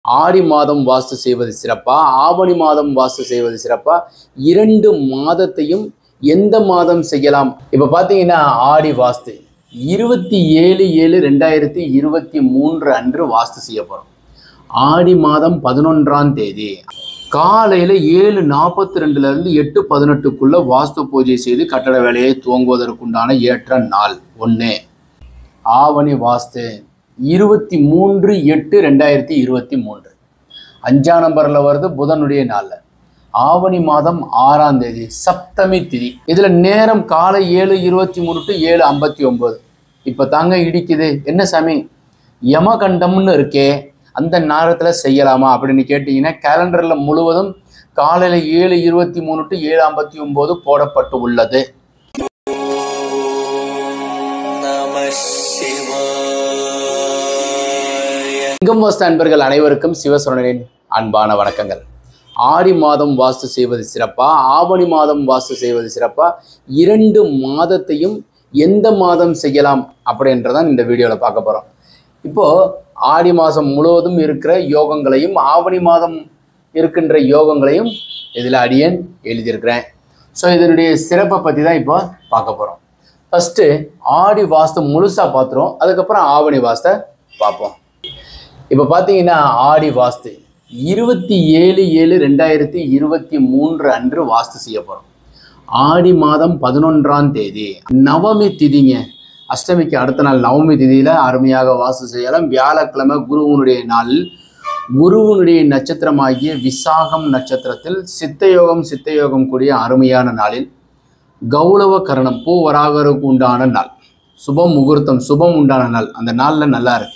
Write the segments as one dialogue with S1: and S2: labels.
S1: ஆடி மாதம் வாஸ்து செய்வது சிறப்பா ஆவணி மாதம் வாஸ்து செய்வது சிறப்பா இரண்டு மாதத்தையும் எந்த மாதம் செய்யலாம் இப்போ பார்த்தீங்கன்னா ஆடி வாஸ்து இருபத்தி ஏழு ஏழு ரெண்டாயிரத்தி இருபத்தி மூன்று அன்று வாஸ்து செய்ய போகிறோம் ஆடி மாதம் பதினொன்றாம் தேதி காலையில் ஏழு நாற்பத்தி ரெண்டுலேருந்து எட்டு பதினெட்டுக்குள்ளே வாஸ்து பூஜை செய்து கட்டட வேலையை துவங்குவதற்குண்டான ஏற்ற நாள் ஒன்று ஆவணி வாஸ்து இருபத்தி மூன்று எட்டு ரெண்டாயிரத்தி இருபத்தி மூன்று அஞ்சாம் நம்பரில் வருது புதனுடைய நாளில் ஆவணி மாதம் ஆறாம் தேதி சப்தமி திதி இதில் நேரம் காலை ஏழு இருபத்தி மூணு டு ஏழு ஐம்பத்தி ஒம்பது இப்போ தாங்க இடிக்குது என்ன சாமி யமகண்டம்னு இருக்கே அந்த நேரத்தில் செய்யலாமா அப்படின்னு கேட்டிங்கன்னா கேலண்டரில் முழுவதும் காலையில் ஏழு இருபத்தி மூணு டு ஏழு ஐம்பத்தி ஒம்பது போடப்பட்டு உள்ளது
S2: நம சிவாய
S1: சிங்கம் வாஸ்து அன்பர்கள் அனைவருக்கும் சிவசரணனின் அன்பான வணக்கங்கள் ஆடி மாதம் வாஸ்து செய்வது சிறப்பா ஆவணி மாதம் வாஸ்து செய்வது சிறப்பா இரண்டு மாதத்தையும் எந்த மாதம் செய்யலாம் அப்படின்றதான் இந்த வீடியோவில் பார்க்க போகிறோம் இப்போது ஆடி மாதம் முழுவதும் இருக்கிற யோகங்களையும் ஆவணி மாதம் இருக்கின்ற யோகங்களையும் இதில் அடியேன் எழுதியிருக்கிறேன் ஸோ இதனுடைய சிறப்பை பற்றி தான் இப்போ பார்க்க போகிறோம் ஃபஸ்ட்டு ஆடி வாஸ்து முழுசாக பார்த்துருவோம் அதுக்கப்புறம் ஆவணி வாஸ்தை பார்ப்போம் இப்போ பார்த்தீங்கன்னா ஆடி வாஸ்து இருபத்தி ஏழு ஏழு ரெண்டாயிரத்தி இருபத்தி மூன்று அன்று வாஸ்து செய்ய போகிறோம் ஆடி மாதம் பதினொன்றாம் தேதி நவமி திதிங்க அஷ்டமிக்கு அடுத்த நாள் நவமி திதியில் அருமையாக வாஸ்து செய்யலாம் வியாழக்கிழமை குருவனுடைய நாள் குருவனுடைய நட்சத்திரமாகிய விசாகம் நட்சத்திரத்தில் சித்தயோகம் சித்தயோகம் கூடிய அருமையான நாளில் கௌரவ கரணம் பூ வராகருக்கு உண்டான நாள் சுபம் முகூர்த்தம் சுபம் உண்டான நாள் அந்த நாளில் நல்லா இருக்கு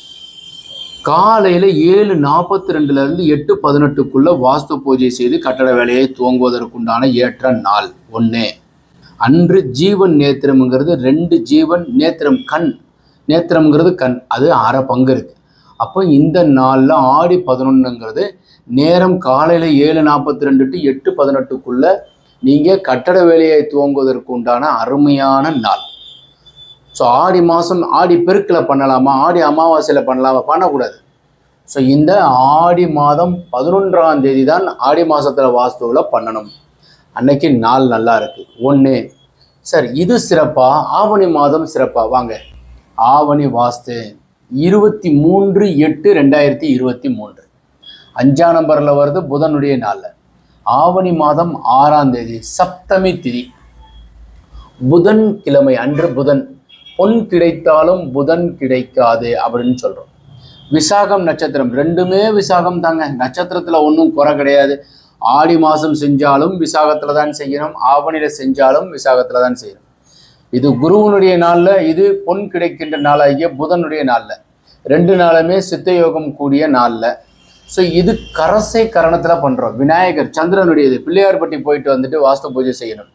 S1: காலையில் ஏழு நாற்பத்தி ரெண்டுலேருந்து எட்டு பதினெட்டுக்குள்ளே வாஸ்து பூஜை செய்து கட்டட வேலையை துவங்குவதற்குண்டான ஏற்ற நாள் ஒன்று அன்று ஜீவன் நேத்திரம்ங்கிறது ரெண்டு ஜீவன் நேத்திரம் கண் நேத்திரம்ங்கிறது கண் அது அரை பங்கு இருக்கு அப்போ இந்த நாளில் ஆடி பதினொன்றுங்கிறது நேரம் காலையில் ஏழு நாற்பத்தி ரெண்டு டு எட்டு பதினெட்டுக்குள்ளே நீங்கள் கட்டட வேலையை துவங்குவதற்கு உண்டான அருமையான நாள் ஸோ ஆடி மாதம் ஆடி பெருக்கில் பண்ணலாமா ஆடி அமாவாசையில் பண்ணலாமா பண்ணக்கூடாது ஸோ இந்த ஆடி மாதம் பதினொன்றாம் தேதி தான் ஆடி மாதத்தில் வாஸ்துவில் பண்ணணும் அன்னைக்கு நாள் நல்லா இருக்கு ஒன்று சார் இது சிறப்பா ஆவணி மாதம் சிறப்பா வாங்க ஆவணி வாஸ்து இருபத்தி மூன்று எட்டு ரெண்டாயிரத்தி இருபத்தி மூன்று அஞ்சாம் நம்பரில் வருது புதனுடைய நாளில் ஆவணி மாதம் ஆறாம் தேதி சப்தமி திதி புதன் கிழமை அன்று புதன் பொன் கிடைத்தாலும் புதன் கிடைக்காது அப்படின்னு சொல்கிறோம் விசாகம் நட்சத்திரம் ரெண்டுமே விசாகம் தாங்க நட்சத்திரத்தில் ஒன்றும் குறை கிடையாது ஆடி மாதம் செஞ்சாலும் விசாகத்தில் தான் செய்யணும் ஆவணியில் செஞ்சாலும் விசாகத்தில் தான் செய்யணும் இது குருவனுடைய நாளில் இது பொன் கிடைக்கின்ற நாளாகிய புதனுடைய நாளில் ரெண்டு நாளுமே சித்த யோகம் கூடிய நாளில் ஸோ இது கரசை கரணத்தில் பண்ணுறோம் விநாயகர் சந்திரனுடையது பிள்ளையார்பட்டி போயிட்டு வந்துட்டு வாஸ்து பூஜை செய்யணும்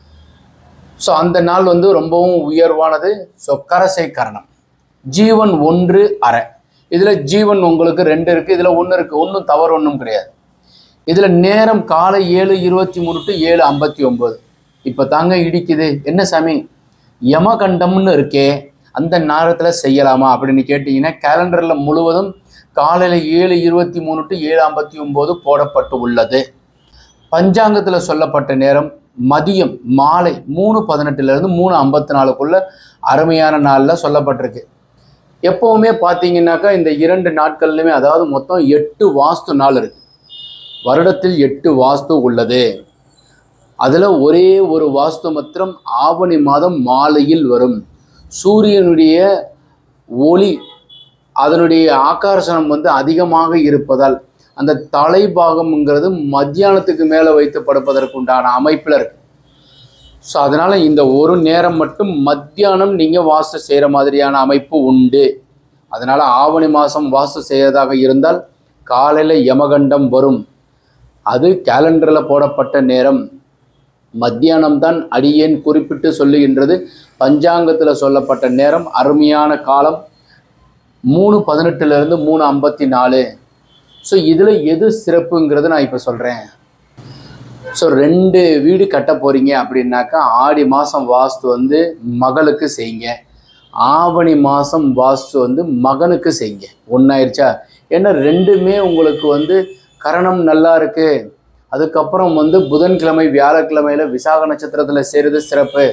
S1: ஸோ அந்த நாள் வந்து ரொம்பவும் உயர்வானது ஸோ கரசை கரணம் ஜீவன் ஒன்று அரை இதில் ஜீவன் உங்களுக்கு ரெண்டு இருக்குது இதில் ஒன்று இருக்குது ஒன்றும் தவறு ஒன்றும் கிடையாது இதில் நேரம் காலை ஏழு இருபத்தி மூணு டு ஏழு ஐம்பத்தி ஒம்பது இப்போ தாங்க இடிக்குது என்ன சாமி யமகண்டம்னு இருக்கே அந்த நேரத்தில் செய்யலாமா அப்படின்னு கேட்டிங்கன்னா கேலண்டரில் முழுவதும் காலையில் ஏழு இருபத்தி மூணு டு ஏழு ஐம்பத்தி ஒம்பது போடப்பட்டு உள்ளது பஞ்சாங்கத்தில் சொல்லப்பட்ட நேரம் மதியம் மாலை மூணு பதினெட்டுலேருந்து மூணு ஐம்பத்தி நாலுக்குள்ள அருமையான நாளில் சொல்லப்பட்டிருக்கு எப்போவுமே பார்த்தீங்கன்னாக்கா இந்த இரண்டு நாட்கள்லையுமே அதாவது மொத்தம் எட்டு வாஸ்து நாள் இருக்கு வருடத்தில் எட்டு வாஸ்து உள்ளது அதில் ஒரே ஒரு வாஸ்து மாத்திரம் ஆவணி மாதம் மாலையில் வரும் சூரியனுடைய ஒளி அதனுடைய ஆக்கர்ஷணம் வந்து அதிகமாக இருப்பதால் அந்த தலைபாகம்ங்கிறது மத்தியானத்துக்கு மேலே வைத்து படுப்பதற்கு உண்டான அமைப்பில் இருக்கு ஸோ அதனால் இந்த ஒரு நேரம் மட்டும் மத்தியானம் நீங்கள் வாஸ்து செய்கிற மாதிரியான அமைப்பு உண்டு அதனால் ஆவணி மாதம் வாஸ்து செய்யறதாக இருந்தால் காலையில் யமகண்டம் வரும் அது கேலண்டரில் போடப்பட்ட நேரம் மத்தியானம் தான் அடியேன் குறிப்பிட்டு சொல்லுகின்றது பஞ்சாங்கத்தில் சொல்லப்பட்ட நேரம் அருமையான காலம் மூணு பதினெட்டுலேருந்து மூணு ஐம்பத்தி நாலு ஸோ இதில் எது சிறப்புங்கிறத நான் இப்போ சொல்கிறேன் ஸோ ரெண்டு வீடு கட்ட போகிறீங்க அப்படின்னாக்கா ஆடி மாதம் வாஸ்து வந்து மகளுக்கு செய்யுங்க ஆவணி மாதம் வாஸ்து வந்து மகனுக்கு செய்யுங்க ஒன்றாயிருச்சா ஏன்னா ரெண்டுமே உங்களுக்கு வந்து கரணம் நல்லா இருக்கு அதுக்கப்புறம் வந்து புதன்கிழமை வியாழக்கிழமையில விசாக நட்சத்திரத்தில் சேருது சிறப்பு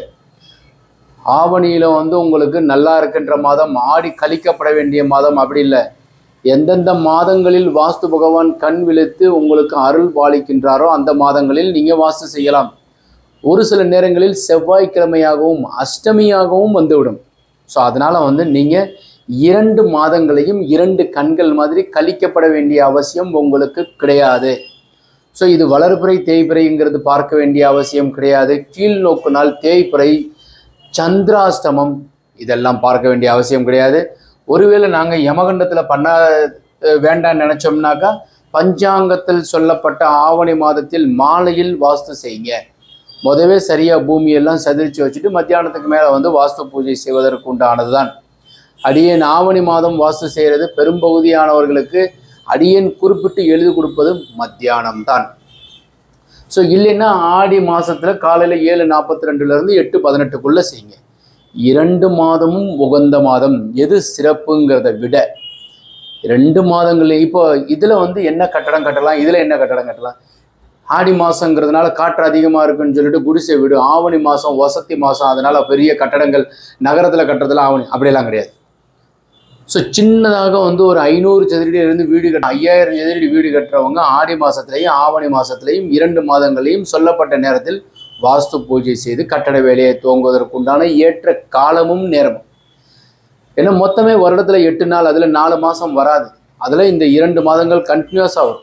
S1: ஆவணியில வந்து உங்களுக்கு நல்லா இருக்கின்ற மாதம் ஆடி கழிக்கப்பட வேண்டிய மாதம் அப்படி இல்லை எந்தெந்த மாதங்களில் வாஸ்து பகவான் கண் விழித்து உங்களுக்கு அருள் பாலிக்கின்றாரோ அந்த மாதங்களில் நீங்க வாஸ்து செய்யலாம் ஒரு சில நேரங்களில் செவ்வாய்க்கிழமையாகவும் அஷ்டமியாகவும் வந்துவிடும் ஸோ அதனால வந்து நீங்க இரண்டு மாதங்களையும் இரண்டு கண்கள் மாதிரி கழிக்கப்பட வேண்டிய அவசியம் உங்களுக்கு கிடையாது ஸோ இது வளர்பிறை தேய்பிறைங்கிறது பார்க்க வேண்டிய அவசியம் கிடையாது கீழ் நோக்கு நாள் தேய்பிறை சந்திராஷ்டமம் இதெல்லாம் பார்க்க வேண்டிய அவசியம் கிடையாது ஒருவேளை நாங்கள் யமகண்டத்தில் பண்ண அஹ், வேண்டாம்னு நினச்சோம்னாக்கா பஞ்சாங்கத்தில் சொல்லப்பட்ட ஆவணி மாதத்தில் மாலையில் வாஸ்து செய்யுங்க முதவே சரியாக பூமியெல்லாம் சதிரிச்சு வச்சுட்டு மத்தியானத்துக்கு மேலே வந்து வாஸ்து பூஜை செய்வதற்கு உண்டானது தான் அடியேன் ஆவணி மாதம் வாஸ்து செய்கிறது பெரும்பகுதியானவர்களுக்கு அடியேன் குறிப்பிட்டு எழுதி கொடுப்பது மத்தியானம் தான் ஸோ இல்லைன்னா ஆடி மாசத்துல காலையில் ஏழு நாற்பத்தி ரெண்டுலேருந்து எட்டு பதினெட்டுக்குள்ளே செய்யுங்க இரண்டு மாதமும் உகந்த மாதம் எது சிறப்புங்கிறத விட ரெண்டு மாதங்கள் இப்போ இதில் வந்து என்ன கட்டடம் கட்டலாம் இதில் என்ன கட்டடம் கட்டலாம் ஆடி மாதங்கிறதுனால காற்று அதிகமாக இருக்குன்னு சொல்லிட்டு குடிசை வீடு ஆவணி மாதம் வசதி மாதம் அதனால பெரிய கட்டடங்கள் நகரத்தில் கட்டுறதுல ஆவணி அப்படியெல்லாம் கிடையாது ஸோ சின்னதாக வந்து ஒரு ஐநூறு சதுரடி இருந்து வீடு கட்ட ஐயாயிரம் சதுரடி வீடு கட்டுறவங்க ஆடி மாதத்துலையும் ஆவணி மாதத்துலையும் இரண்டு மாதங்களையும் சொல்லப்பட்ட நேரத்தில் வாஸ்து பூஜை செய்து கட்டட வேலையை துவங்குவதற்குண்டான ஏற்ற காலமும் நேரமும் ஏன்னா மொத்தமே வருடத்தில் எட்டு நாள் அதில் நாலு மாதம் வராது அதில் இந்த இரண்டு மாதங்கள் கண்டினியூஸாக வரும்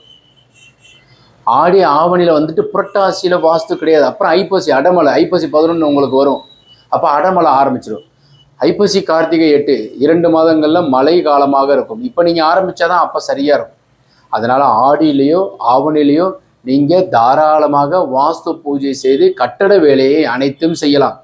S1: ஆடி ஆவணியில் வந்துட்டு புரட்டாசியில் வாஸ்து கிடையாது அப்புறம் ஐப்பசி அடமலை ஐப்பசி பதினொன்று உங்களுக்கு வரும் அப்போ அடமலை ஆரம்பிச்சிடும் ஐப்பசி கார்த்திகை எட்டு இரண்டு மாதங்களில் மழை காலமாக இருக்கும் இப்போ நீங்கள் ஆரம்பித்தாதான் அப்போ சரியாக இருக்கும் அதனால் ஆடியிலையோ ஆவணிலேயோ நீங்கள் தாராளமாக வாஸ்து பூஜை செய்து கட்டட வேலையை அனைத்தும் செய்யலாம்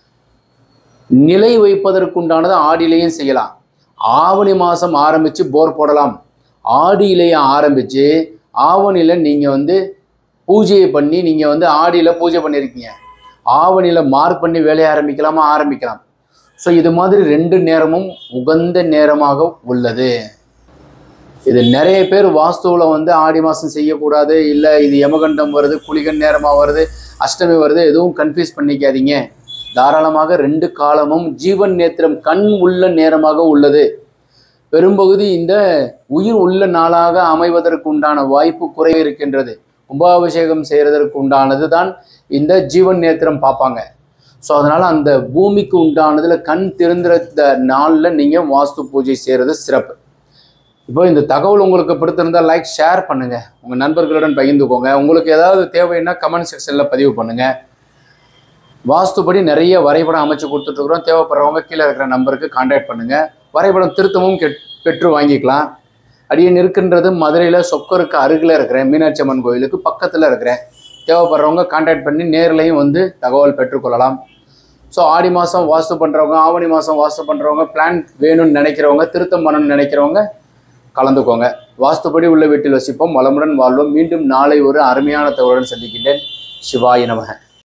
S1: நிலை வைப்பதற்குண்டானது ஆடியிலையும் செய்யலாம் ஆவணி மாதம் ஆரம்பித்து போர் போடலாம் ஆடியிலேயே ஆரம்பித்து ஆவணியில் நீங்கள் வந்து பூஜையை பண்ணி நீங்கள் வந்து ஆடியில் பூஜை பண்ணியிருக்கீங்க ஆவணியில் மார்க் பண்ணி வேலையை ஆரம்பிக்கலாமா ஆரம்பிக்கலாம் ஸோ இது மாதிரி ரெண்டு நேரமும் உகந்த நேரமாக உள்ளது இது நிறைய பேர் வாஸ்துவில் வந்து ஆடி மாதம் செய்யக்கூடாது இல்லை இது யமகண்டம் வருது குளிகன் நேரமாக வருது அஷ்டமி வருது எதுவும் கன்ஃபியூஸ் பண்ணிக்காதீங்க தாராளமாக ரெண்டு காலமும் ஜீவன் நேத்திரம் கண் உள்ள நேரமாக உள்ளது பெரும்பகுதி இந்த உயிர் உள்ள நாளாக அமைவதற்கு உண்டான வாய்ப்பு குறை இருக்கின்றது கும்பாபிஷேகம் செய்கிறதற்கு உண்டானது தான் இந்த ஜீவன் நேத்திரம் பார்ப்பாங்க ஸோ அதனால் அந்த பூமிக்கு உண்டானதில் கண் திறந்திருந்த நாளில் நீங்கள் வாஸ்து பூஜை செய்கிறது சிறப்பு இப்போ இந்த தகவல் உங்களுக்கு பிடித்திருந்தால் லைக் ஷேர் பண்ணுங்கள் உங்கள் நண்பர்களுடன் பகிர்ந்துக்கோங்க உங்களுக்கு ஏதாவது தேவைன்னா கமெண்ட் செக்ஷனில் பதிவு பண்ணுங்கள் வாஸ்துபடி நிறைய வரைபடம் அமைச்சு கொடுத்துட்ருக்குறோம் தேவைப்படுறவங்க கீழே இருக்கிற நம்பருக்கு காண்டாக்ட் பண்ணுங்கள் வரைபடம் திருத்தமும் கெட் பெற்று வாங்கிக்கலாம் அடியன் இருக்கின்றது மதுரையில் சொக்கருக்கு அருகில் இருக்கிறேன் மீனாட்சி அம்மன் கோயிலுக்கு பக்கத்தில் இருக்கிறேன் தேவைப்படுறவங்க காண்டாக்ட் பண்ணி நேர்லையும் வந்து தகவல் பெற்றுக்கொள்ளலாம் ஸோ ஆடி மாதம் வாஸ்து பண்ணுறவங்க ஆவணி மாதம் வாஸ்து பண்ணுறவங்க பிளான் வேணும்னு நினைக்கிறவங்க திருத்தம் பண்ணணும்னு நினைக்கிறவங்க கலந்துக்கோங்க வாஸ்துபடி உள்ள வீட்டில் வசிப்போம் வளமுடன் வாழ்வோம் மீண்டும் நாளை ஒரு அருமையான தகவலுடன் சந்திக்கின்றேன் சிவாய நமக